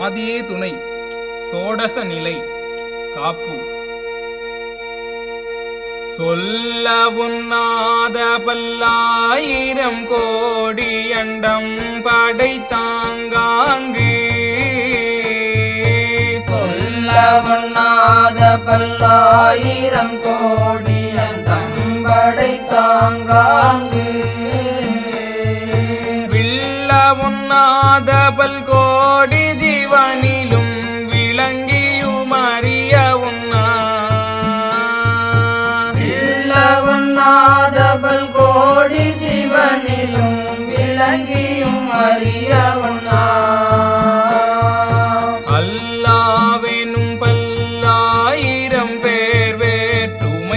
ஆதியே துணை சோடச நிலை காப்பு சொல்ல உண்ணாத பல்லாயிரம் கோடி அண்டம் படைத்தாங்காங்கு சொல்ல உண்ணாத பல்லாயிரம் கோடி அந்தம்படை தாங்காங்கு வில்ல உண்ணாத பல்கோடி ஜீவனிலும் விளங்கியும் அறிய உண்ணா இல்ல உண்ணாத பல்கோடி ஜீவனிலும் விளங்கியும் அறிய உண்ணா அல்லாவெனும் பல்லாயிரம் பேர் வேற்றுமை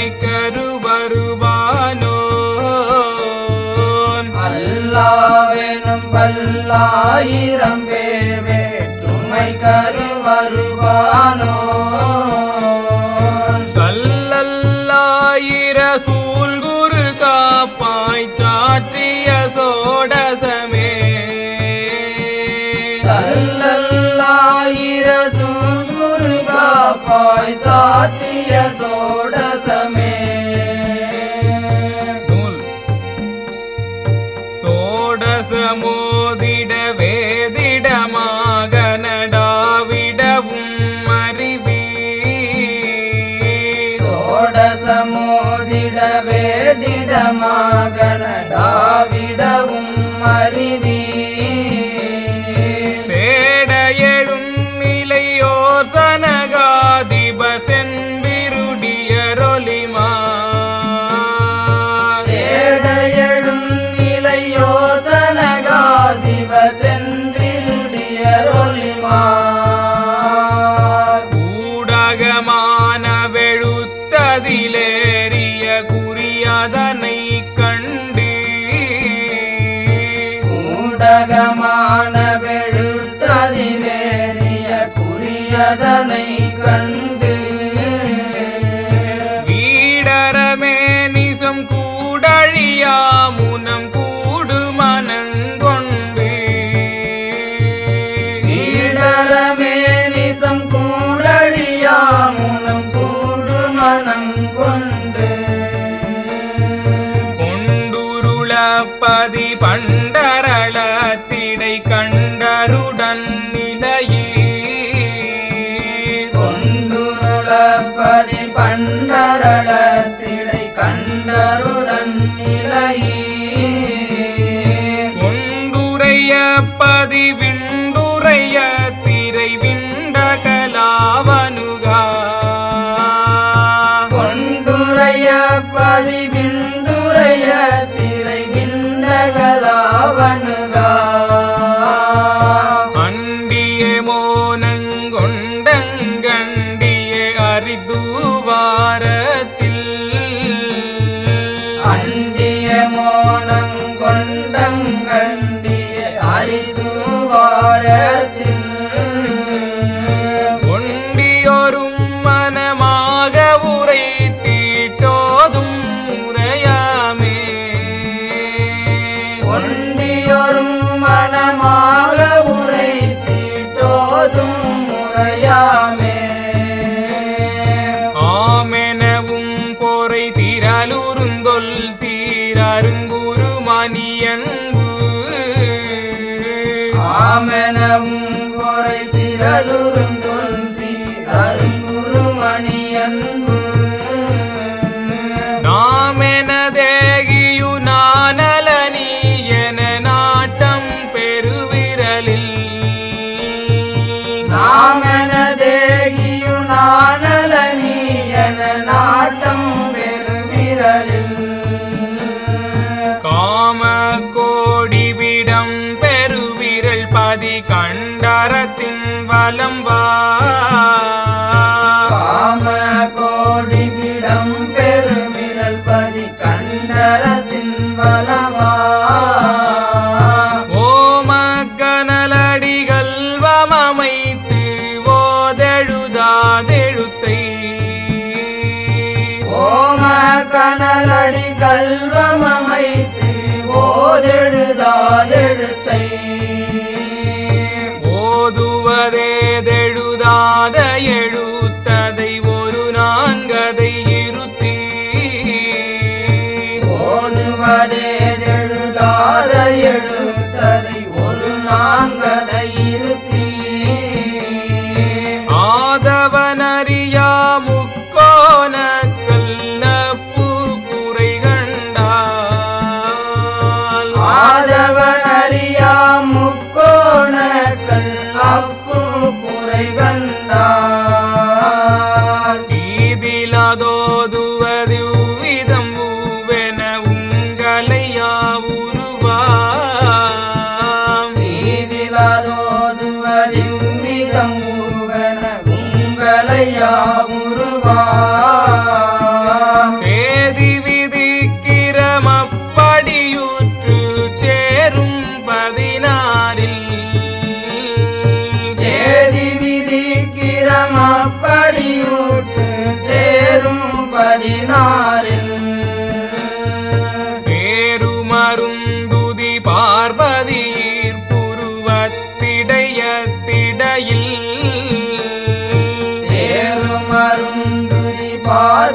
கருவருவானோன் அல்லாவெனும் பல்லாயிரம் பேர் வேற்றுமை கருவருவானோ சல்லல்லாயிர சூழ்குரு காப்பாய் சாற்றிய சோடசமே சல்லல்லாயிர சூங்குரு காப்பாய் சாற்றிய சோடசமே நூல் சோடச மோதிட வேதிடமாக நடாவிடவும் அறிவி சோடசமோதிட வேதிடமாக நடாவிடவும் அறிவி சேட எழும் நிலையோர் சனகாதிப சென்றிருடியரொலிமா சேடையழும் நிலையோசனகாதிப சென்றிருடியரொலிமா ஊடகமான வெளுத்ததிலேறிய குறியதனை கண்டு ஊடகமான வெளுத்ததிலேறிய குறியதனை கண்டு வீடரமே நிசம் கூடழியா முனம் கூடு மனங்கொண்டு ஈடரமே நிசம் கூடழியாமுனம் கூடு மனங்கொண்டு கொண்டுருளப்பதி பண்டரளத்திடை கண்டருடன் நிலையே கொண்டுருளப்பதி பண்டரளத்திடை கண்டருடன் நிலையே கொண்டுரைய பதிவிண்டுரைய திரை விண்டகலாவனுகா கொண்டுரைய பதிவிண்டுரைய திரை விண்டகலாவனுகா அண்டிய மோனங்கொண்டங்கண்டிய அரிதுவாரத்தில் அண்டிய மோனங்கொண்டங்கண்டிய அரிதுவாரத்தில் ஒண்டியொரும் மனமாக உரை தீட்டோதும் முறையாமே ஒண்டியொரும் மனமாக உரை தீட்டோதும் முறையாமே ஆமெனவும் பொறை திரளுருந்தொல் சீரருங்குரு மணியன்பு ஆமெனவும் பொறை திரளுருந்தொல் அருங்குருமணி அன்பு நாமென தேகியு நானலனி என நாட்டம் பெருவிரலில் நாமென தேகியு நானலனி என நாட்டம் பெருவிரலில் காம கோடிவிடம் பெருவிரல் பதி கண்டரத்தின் வலம் வா காம கோடி விடம் பெருவிரல் பதி கண்டரத்தின் வலவா ஓம கனலடிகள் வமமைத்து ஓதெழுதாதெழுத்தை ஓம கனலடி கல்வமமைத்து ஓதெழுதாதெழுத்தை ஓதுவதே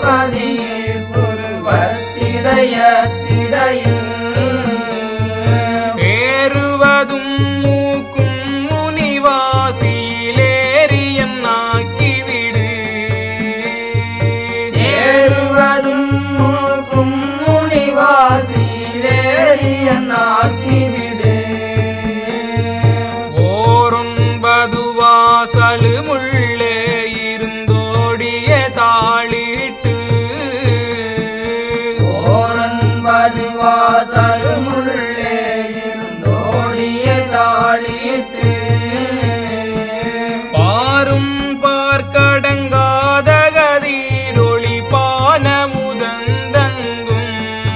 பதியில் புருவத்திடைய திடையில் ஏறுவதும் மூக்கும் முனிவாசியிலேறியன் ஆக்கிவிடு ஏறுவதும் மூக்கும் முனிவாசிலேறியன் ஆக்கிவிடு ஓரொன்பது வாசலுமுள்ளே இருந்தோடிய தாளிட்டு ஓரன்பது வாசலுமுள்ளே இருந்தோடிய தாளிட்டு பாரும் பார்க்கடங்காத கதிரொளி பானமுதந்தங்கும்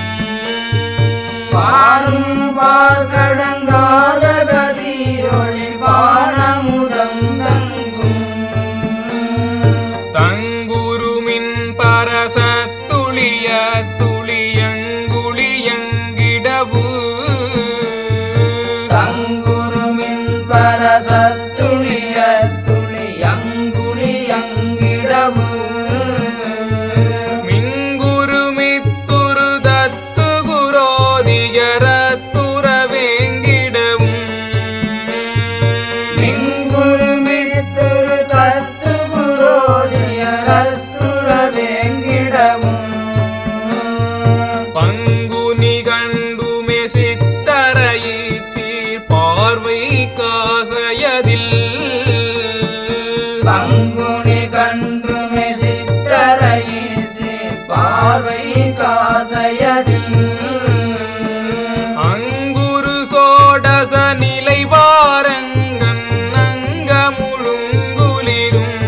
பாரும் பார்க்கடங்காத கதிரொளி பானமுதம் தங்கும் தங்குருமின் பரசத்துளிய துளியங்குளியங்கிடவு தங்குருமின் பரசத்துளிய துளி அங்குளி அங்கிடவு மிங்குருமித்துரு தத்து குரோதிகரத்துற வேங்கிடவும் மிங்குருமி திரு தத்து புரோதியரத்துற வேங்கிடவும் பங்குனி கண்டுமே சித்தரையீச்சீர் பார்வை காசையதில் பங்குனி கண்டுமே சித்தரையீச்சி பார்வை காசையதில் அங்குரு சோடச நிலை வாரங்கன் அங்க முழுங்குலிரும்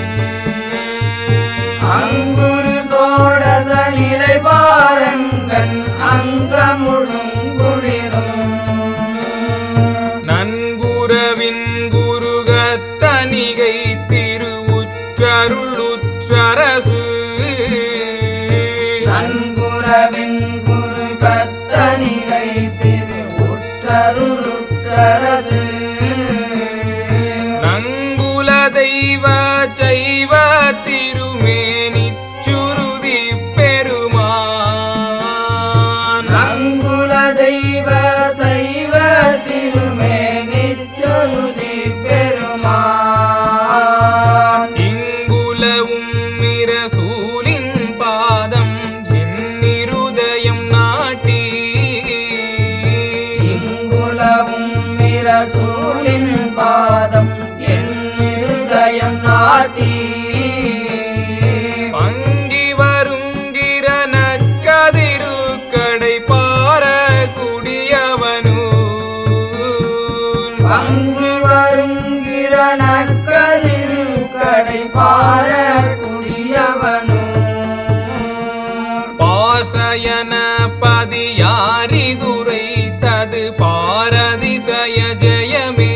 அங்குரு சோடச நிலை பாரங்கன் அங்கமுழும் குளிரும் நன்குரவின் குருகத்தனிகை திருவுற்றருளுற்றரசு நன்குரவின் குரு கத்தனிகை திரு உற்றருளுற்றரசு நங்குல தெய்வ செய்வ திருமேனி சுருதி பெருமான் நங்குல தெய்வ சைவ திருமேனி சொலுதி பெருமான் இங்குலவும் நிரசூலின் பாதம் என் இருதயம் நாட்டி இங்குலவும் மிரசூலின் பாதம் என் இருதயம் நாட்டி பங்கி வருங்கிரன கதிரு கடை பார குடியவனூர் பங்கு வரும் கிரணக்கதிரு கடை பார குடியவனும் பாசயன பதியாரிதுரை தது பாரதிசய ஜெயமே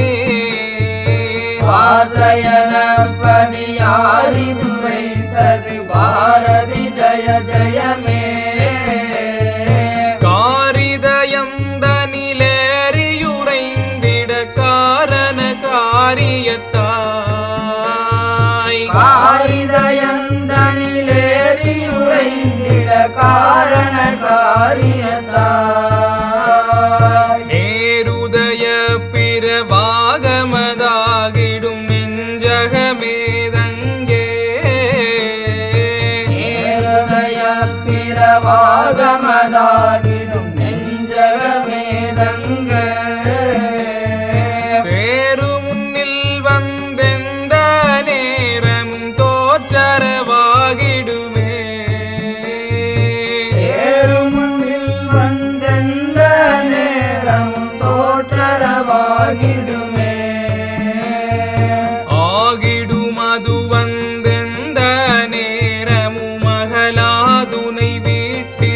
வாசயன பதியாரி துரைத்தது பாரதி ஜய ஜயமே காரிதயந்த நிலேறியுறைந்திட காரண காரியத்தாய் காரிதயந்தனிலேறி உறைந்திட காரண காரியத்தாய் நேருதய பிறவாகமதாகிடும் நெஞ்சகமேதங்கே நேருதய பிறவாகமதாகிடும் நெஞ்சகமேதங்க வேறு முன்னில் வந்தெந்த நேரமும் தோற்றரவாகிடுமே ஏறுமுன்னில் வந்தெந்த நேரமும் தோற்றரவாகிடுமே ஆகிடும் அது வந்தெந்த நேரமும் அகலாதுனை வீட்டு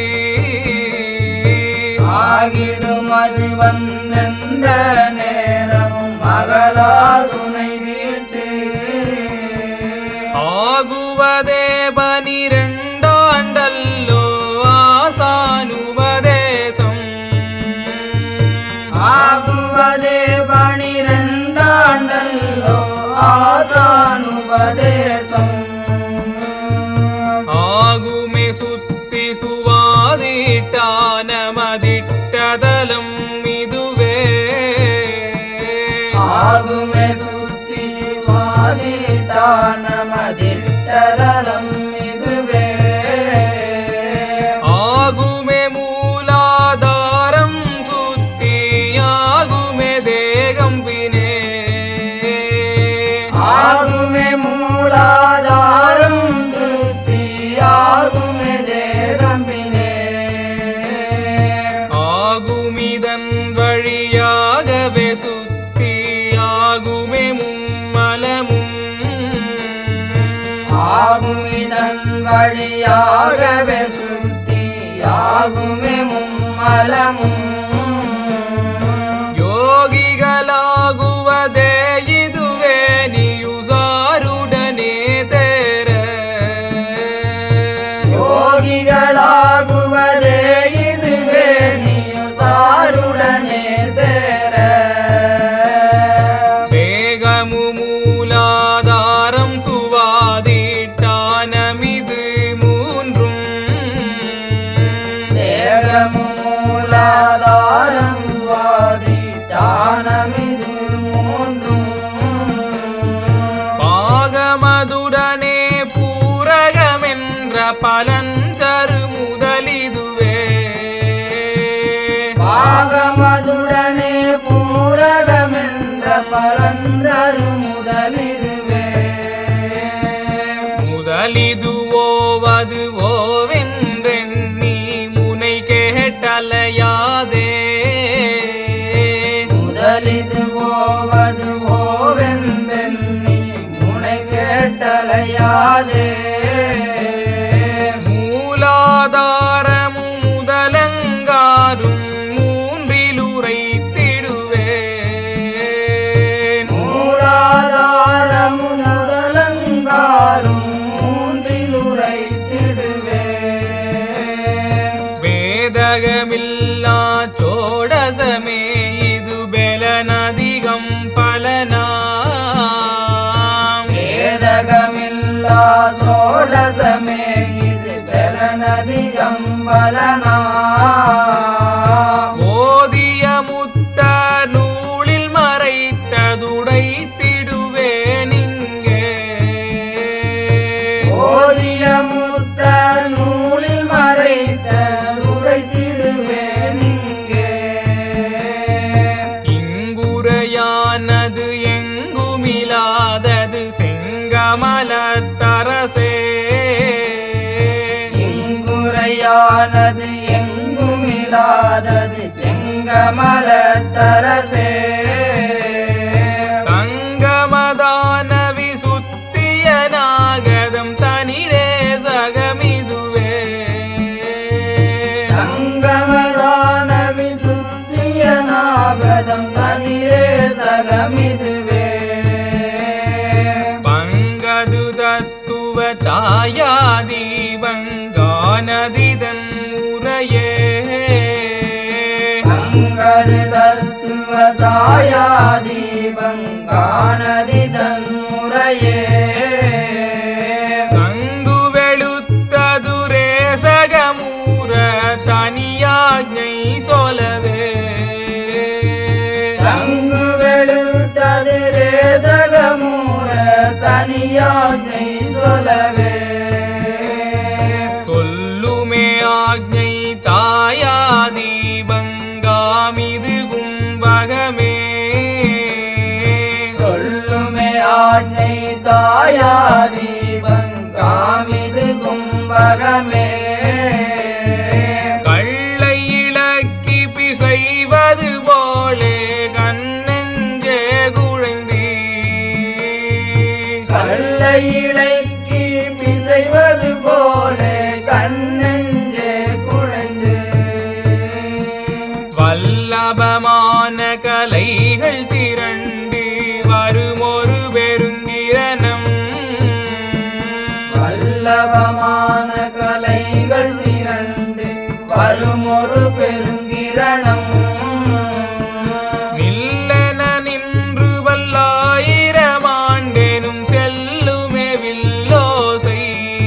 ஆகிடும் அது வந்தெந்த நேரமும் மகளா துணை வீட்டு ஆகுவதே பனிரெண்டாண்டல்லோ ஆசானுபதேசம் ஆகுவதே பனிர ஆகுமே சுத்தி வாதிட்டானமதிட்டதலம் இதுவே ஆகுமே மூலாதாரம் சுத்தி ஆகுமே தேகம் பினே ஆகுமே மூலாதாரம் சுத்தி ஆகுமே தேகம்பினே ஆகுமிதன் வழியாகவே சுத்தி ஆகுமே மும்மலமும் ஆகுமிதன் வழியாகவே சுத்தி ஆகுமே மும்மலமும் யோகிகளாகுவதே இதுவே நீயுசாருடனே தேர யோகிகளாகுவதே இதுவே நீயுசாருடனே தேர வேகமு மூலாதாரம் சுவாதிட்டானமிது மூன்றும் தேகமும் மூலாதாரம் சுவாதிட்டானமிது மூன்றும் பாகமதுடனே பூரகமென்ற பலன் தரு முதலிதுவே பாகமதுடனே பூரகமென்ற பரந்தரு முதலிதுவே முதலிதுவோவது ஓவென்றெண்ணி முனை கேட்டலையாதே முதலிது ஓவது ஓவென்றெண்ணி முனை கேட்டலையாதே மூலாதாரமும் முதலங்காரும் மூன்றிலுரைத்திடுவேன் மூலாதாரமும் முதலங்காரும் மூன்றிலுரைத்திடுவே வேதகமில்லா சோடசமே இது பெலனதிகம் பலனாம் வேதகமில்லா சோடசமே இது பெலநதிகம் பலனா ஓதிய முத்த நூலில் மறைத்ததுடைத்திடுவேன் இங்கே ஓதிய மூத்த நூலில் மறைத்த உடைத்திடுவேன் இங்கே இங்குரையானது எங்குமிலாதது செங்கமலத்தரசே இங்குரையானது எங்குமில்லாதது செங்கமல தரசே தங்கமதான விசுத்தியனாகதம் தனிரே சகமிதுவே சங்கமதான விசுத்தியனாகதம் தனிரே சகமிதுவே பங்கது தத்துவ தாயாதீபங்கானதிதன் முறையே அங்கது தத்துவ தாயாதீபம் காணதிதன் முறையே சங்கு வெளுத்ததுரே சகமூர தனியாஜை சொலவே சங்கு வெளுத்தது ரேசகமூர தனியாதை சொல்லவே சொல்லுமே ஆஜை தாயாதீபங்காமிது கும்பகமே சொல்லுமே ஆஜை தாயாதீபம் காமிது கும்பகமே கள்ளை இழக்கி பிசைவது போலே கண்ணெஞ்சே குழைந்தி கல்லை இலைக்கு பிசைவது போல கண்ணெஞ்சே குழைந்து வல்லபமான கலைகள் திரண்டு வருமொரு பெருங்கிரணம் வல்லபமான கலைகள் திரண்டு வருமொரு பெருங்கிரணம் நில்லென நின்று வல்லாயிரம் ஆண்டெனும் செல்லுமே வில்லோசை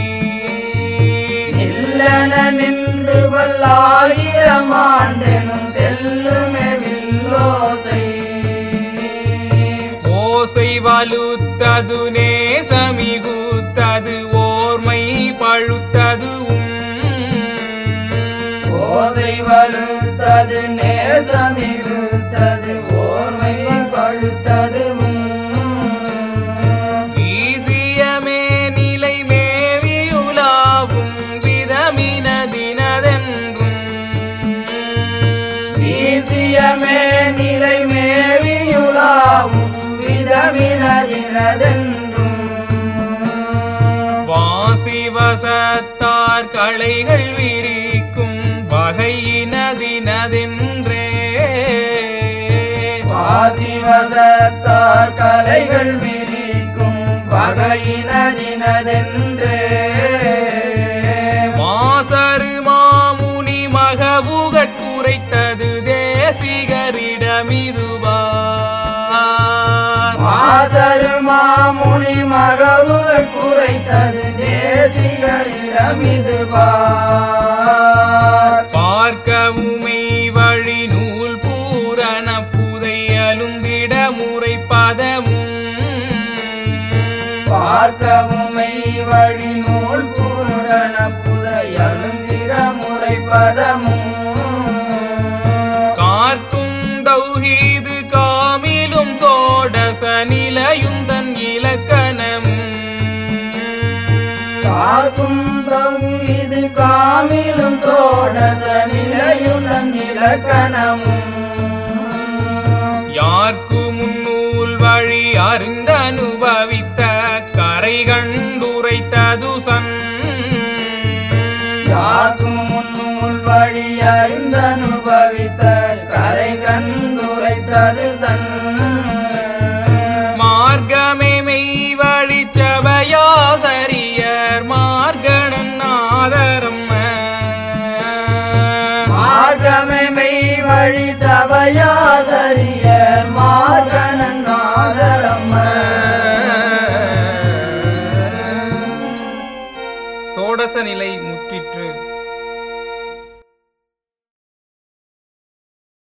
இல்லன நின்று வல்லாயிரம் ஆண்டெனும் செல்லுமே வில்லோசை வாலுத்தது நேசமிகுத்தது ஓர்மை பழுத்ததுவும் ஓசை வலுத்தது நேசமிகுத்தது ஓர்மை பழுத்ததுவும் ஈசியமே நிலை மேவியுலாவும் விதமினதினதென்றும் வீசியமே நிலை மேவியுலாவும் விதமினதினதென்றும் வாசிவசத்தார் களைகள் விரிக்கும் வகையினதினதென்றே வாசிவசத்தார் கலைகள் விரிக்கும் வகையினதினதென்றே மாசரு மாமுனி மகவுகட்குரைத்தது தேசிகரிடமிதுவார் மாசரு மாமுனி மகவுகள் குறைத்தது தேசிகரிடம் இது பார் பார்க்கவுமை வழி நூல் பூரண புதை அலுந்திட முறை பதமும் பார்க்கவுமை வழி நூல் பூரண புதை அழுந்திட முறை பதமும் கார்க்கும் தௌஹீது காமிலும் சோடச நிலையுந்தன் இலக்கணமும் காக்கும் இது காமிலும் சோடச நிலையுதன் இலக்கணமும் யார்க்கு முன்னூல் வழி அறிந்தனுபவித்த கரை கண்டுரைத்தது சன் யாக்கும் முன்னூல் வழி அறிந்தனுபவித்த கரை கண்டுரைத்தது சன் மார்க்கமே மெய் வழி சபையாசரியர் மார்கணன் ஆதரம் மார்கமை மெய் வழி சபையாசரியர் மார்கணன் ஆதரம்ம சோடச நிலை